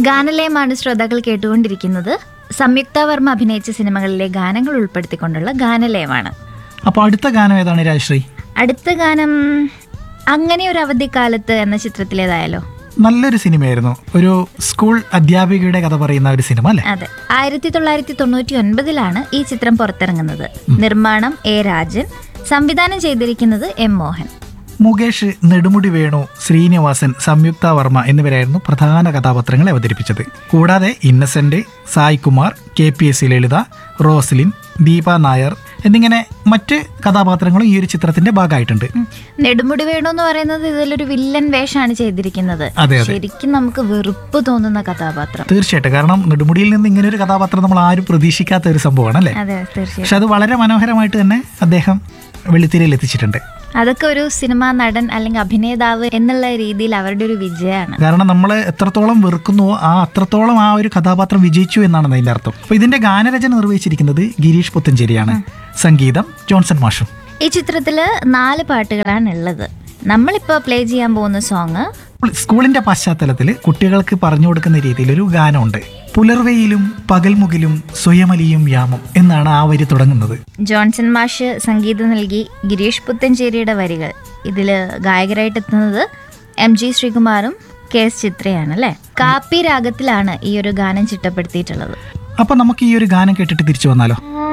ഗാനലയമാണ് ശ്രോതാക്കൾ കേട്ടുകൊണ്ടിരിക്കുന്നത് സംയുക്ത വർമ്മ അഭിനയിച്ച സിനിമകളിലെ ഗാനങ്ങൾ ഉൾപ്പെടുത്തിക്കൊണ്ടുള്ള ഗാനലയമാണ് അപ്പോൾ അടുത്ത ഗാനം ഏതാണ് രാജശ്രീ അടുത്ത ഗാനം അങ്ങനെ ഒരു അവധിക്കാലത്ത് എന്ന ചിത്രത്തിലേതായാലോ നല്ലൊരു സിനിമയായിരുന്നു ഒരു സ്കൂൾ അധ്യാപികയുടെ കഥ പറയുന്ന ഒരു സിനിമ അല്ലേ അതെ ആയിരത്തി തൊള്ളായിരത്തി തൊണ്ണൂറ്റി ഒൻപതിലാണ് ഈ ചിത്രം പുറത്തിറങ്ങുന്നത് നിർമ്മാണം എ രാജൻ സംവിധാനം ചെയ്തിരിക്കുന്നത് എം മോഹൻ മുകേഷ് നെടുമുടി വേണു ശ്രീനിവാസൻ സംയുക്ത വർമ്മ എന്നിവരായിരുന്നു പ്രധാന കഥാപാത്രങ്ങളെ അവതരിപ്പിച്ചത് കൂടാതെ Innocent Sai Kumar K P S C Lalitha Roslin Deepa Nair എന്നിങ്ങനെ മറ്റ് കഥാപാത്രങ്ങളും ഈ ഒരു ചിത്രത്തിന്റെ ഭാഗമായിട്ടുണ്ട് ഉം. നെടുമുടി വേണു എന്ന് പറയുന്നത് ഇതിലൊരു വില്ലൻ വേഷമാണ് ചെയ്തിരിക്കുന്നത് അതെ, അതെ. ശരിക്കും നമുക്ക് വെറുപ്പ് തോന്നുന്ന കഥാപാത്രം തീർച്ചയായിട്ടും കാരണം നെടുമുടിയിൽ നിന്ന് ഇങ്ങനെ ഒരു കഥാപാത്രം നമ്മൾ ആരും പ്രതീക്ഷിക്കാത്ത ഒരു സംഭവമാണ് അല്ലേ അതെ തീർച്ചയായും പക്ഷെ അത് വളരെ മനോഹരമായിട്ട് തന്നെ അദ്ദേഹം വെള്ളിത്തിരയിൽ എത്തിച്ചിട്ടുണ്ട് അതൊക്കെ ഒരു സിനിമാ നടൻ അല്ലെങ്കിൽ അഭിനേതാവ് എന്നുള്ള രീതിയിൽ അവരുടെ ഒരു വിജയമാണ് കാരണം നമ്മൾ എത്രത്തോളം വെറുക്കുന്നുവോ ആ അത്രത്തോളം ആ ഒരു കഥാപാത്രം വിജയിച്ചു എന്നാണ് അതിന്റെ അർത്ഥം അപ്പൊ ഇതിന്റെ ഗാനരചന നിർവഹിച്ചിരിക്കുന്നത് ഗിരീഷ് പുത്തഞ്ചേരിയാണ് സംഗീതം ജോൺസൺ മാഷും ഈ ചിത്രത്തില് നാല് പാട്ടുകളാണ് ഉള്ളത് നമ്മളിപ്പോ പ്ലേ ചെയ്യാൻ പോകുന്ന സോങ് സ്കൂളിന്റെ പശ്ചാത്തലത്തിൽ കുട്ടികൾക്ക് പറഞ്ഞു കൊടുക്കുന്ന രീതിയിൽ ഒരു ഗാനമുണ്ട് പുലർവെയിലും പകൽമുകിലും സ്വയമലിയും യാമം എന്നാണ് ആ വരി തുടങ്ങുന്നത് ജോൺസൺ മാഷ് സംഗീതം നൽകി ഗിരീഷ് പുത്തഞ്ചേരിയുടെ വരികൾ ഇതില് ഗായകരായിട്ട് എത്തുന്നത് എം ജി ശ്രീകുമാറും കെ എസ് ചിത്രയാണ് അല്ലെ കാപ്പി രാഗത്തിലാണ് ഈ ഒരു ഗാനം ചിട്ടപ്പെടുത്തിയിട്ടുള്ളത് അപ്പൊ നമുക്ക് ഈ ഒരു ഗാനം കേട്ടിട്ട് തിരിച്ചു വന്നാലോ ആ